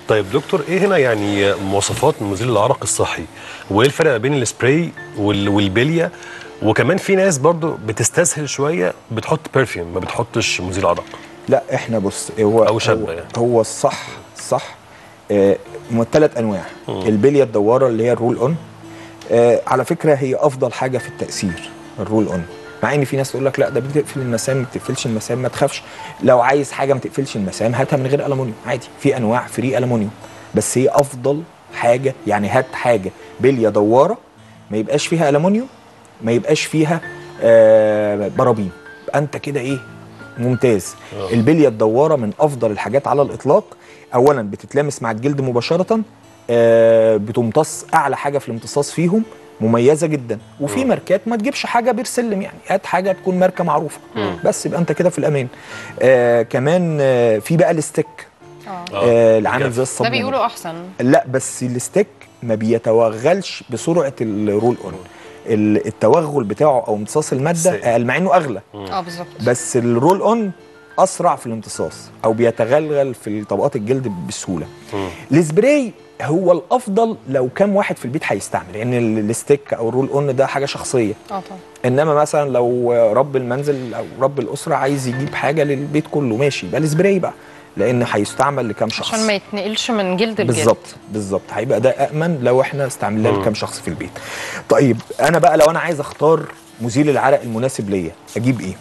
طيب دكتور ايه هنا يعني مواصفات مزيل العرق الصحي وايه الفرق بين السبراي وال- والبليه وكمان في ناس برضو بتستسهل شويه بتحط برفيوم ما بتحطش مزيل عرق لا احنا بص هو أو شابة هو, يعني. هو الصح الصح آه ثلاث انواع البليه الدواره اللي هي الرول اون آه على فكره هي افضل حاجه في التاثير الرول اون مع ان في ناس تقول لك لا ده بتقفل المسام ما بتقفلش المسام ما تخافش لو عايز حاجه ما تقفلش المسام هاتها من غير المونيوم عادي في انواع فري المونيوم بس هي افضل حاجه يعني هات حاجه بليه دواره ما يبقاش فيها المونيوم ما يبقاش فيها آه برابين يبقى انت كده ايه ممتاز آه. البليه الدواره من افضل الحاجات على الاطلاق اولا بتتلامس مع الجلد مباشره آه بتمتص اعلى حاجه في الامتصاص فيهم مميزه جدا وفي مم. ماركات ما تجيبش حاجه بير سلم يعني هات حاجه تكون ماركه معروفه مم. بس يبقى انت كده في الامان آه كمان آه في بقى الستيك اه آه اللي عامل بجد. زي ده الصابونه بيقولوا احسن لا بس الستيك ما بيتوغلش بسرعه الرول اون ال- التوغل بتاعه او امتصاص الماده سيء. اقل مع انه اغلى اه بالظبط بس الرول اون اسرع في الامتصاص او بيتغلغل في طبقات الجلد بسهوله مم. السبراي هو الافضل لو كام واحد في البيت هيستعمل لان ال- الستيك او الرول اون ده حاجه شخصيه اه طبعا انما مثلا لو رب المنزل او رب الاسره عايز يجيب حاجه للبيت كله ماشي يبقى السبراي بقى لان هيستعمل لكام شخص عشان ما يتنقلش من جلد لجلد بالظبط بالظبط هيبقى ده امن لو احنا استعملناه مم. لكام شخص في البيت طيب انا بقى لو انا عايز اختار مزيل العرق المناسب ليا اجيب ايه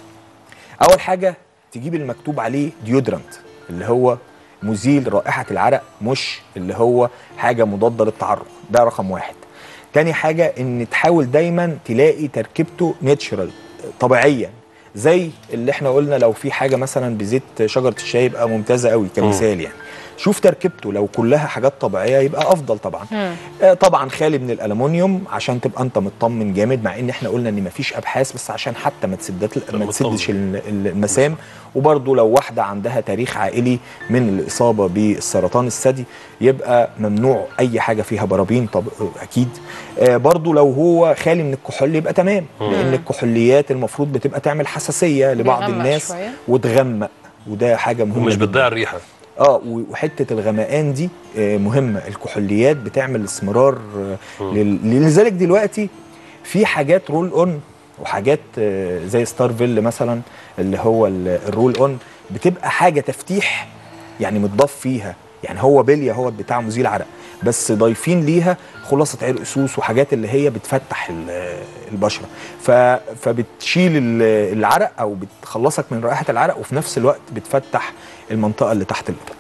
اول حاجه تجيب المكتوب عليه ديودرنت اللي هو مزيل رائحه العرق مش اللي هو حاجه مضاده للتعرق ده رقم واحد تاني حاجه ان تحاول دايما تلاقي تركيبته ناتشرال طبيعيا زي اللي احنا قلنا لو في حاجه مثلا بزيت شجره الشاي يبقى ممتازه قوي كمثال يعني شوف تركيبته لو كلها حاجات طبيعيه يبقى افضل طبعا مم. آه، طبعا خالي من الالومنيوم عشان تبقى انت مطمن جامد مع ان احنا قلنا ان مفيش ابحاث بس عشان حتى ما تسدت ما مطمن. تسدش ال- ال- المسام وبرضه لو واحده عندها تاريخ عائلي من الاصابه بالسرطان الثدي يبقى ممنوع اي حاجه فيها برابين طب اكيد آه، برضه لو هو خالي من الكحول يبقى تمام لان الكحوليات المفروض بتبقى تعمل حساسيه لبعض بيغمق الناس شوية. وتغمق وده حاجه مهمه ومش جداً. بتضيع الريحه اه و- وحته الغمقان دي آه، مهمه الكحوليات بتعمل اسمرار آه، لل- لذلك دلوقتي في حاجات رول اون وحاجات آه، زي ستار فيل مثلا اللي هو ال- الرول اون بتبقى حاجه تفتيح يعني متضاف فيها يعني هو بليه هو بتاع مزيل عرق بس ضايفين ليها خلاصه عرق سوس وحاجات اللي هي بتفتح ال- البشره ف فبتشيل ال- العرق او بتخلصك من رائحه العرق وفي نفس الوقت بتفتح المنطقه اللي تحت الابط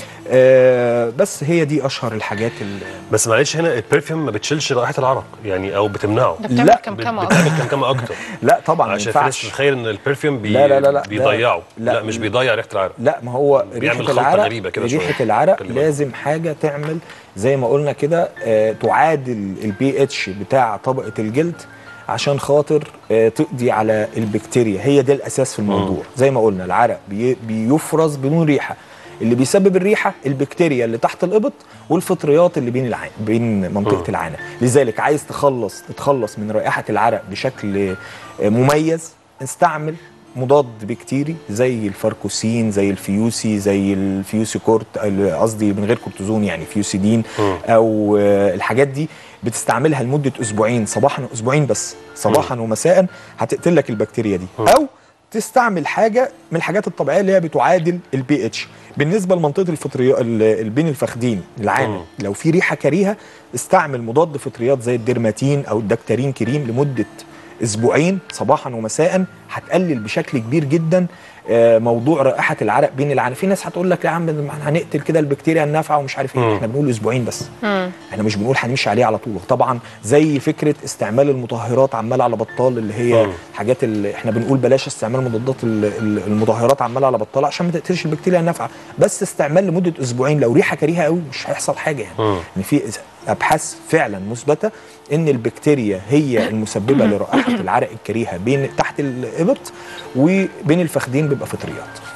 آه بس هي دي اشهر الحاجات اللي بس معلش هنا البرفيوم ما بتشيلش رائحه العرق يعني او بتمنعه ده بتعمل لا، كمكمه بت- أكتر. بتعمل كمكمه اكتر لا طبعا ما عشان في ناس ينفعش تتخيل ان البرفيوم بي... لا لا لا لا، ده- بيضيعه لا, لا، مش بيضيع ريحه العرق لا ما هو بيعمل ريحه خلطة العرق غريبة كده شوية. ريحه العرق خلي بالك. لازم حاجه تعمل زي ما قلنا كده آه تعادل البي اتش بتاع طبقه الجلد عشان خاطر آه تقضي على البكتيريا هي ده الاساس في الموضوع زي ما قلنا العرق بي بيفرز بدون ريحه اللي بيسبب الريحه البكتيريا اللي تحت الابط والفطريات اللي بين العين بين منطقه مم. العانه لذلك عايز تخلص تتخلص من رائحه العرق بشكل آه، مميز استعمل مضاد بكتيري زي الفاركوسين زي الفيوسي زي الفيوسي كورت ال- قصدي من غير كورتيزون يعني فيوسيدين مم. او آه، الحاجات دي بتستعملها لمده اسبوعين صباحا اسبوعين بس صباحا ومساء هتقتل لك البكتيريا دي مم. او تستعمل حاجه من الحاجات الطبيعيه اللي هي بتعادل البي اتش بالنسبه لمنطقه الفطريات ال- بين الفخدين العانه مم. لو في ريحه كريهه استعمل مضاد فطريات زي الديرماتين او الدكتارين كريم لمده اسبوعين صباحا ومساء هتقلل بشكل كبير جدا آه، موضوع رائحه العرق بين العانه في ناس هتقول لك يا عم ما إحنا هنقتل كده البكتيريا النافعه ومش عارف مم. ايه احنا بنقول اسبوعين بس مم. احنا مش بنقول هنمشي عليه على طول طبعا زي فكره استعمال المطهرات عمال على بطال اللي هي مم. حاجات اللي احنا بنقول بلاش استعمال مضادات ال- ال- المطهرات عمال على بطال عشان ما تقتلش البكتيريا النافعه بس استعمال لمده اسبوعين لو ريحه كريهه قوي مش هيحصل حاجه يعني مم. ان في ابحاث فعلا مثبته ان البكتيريا هي المسببه لرائحه العرق الكريهه بين تحت الابط وبين الفخذين بيبقى فطريات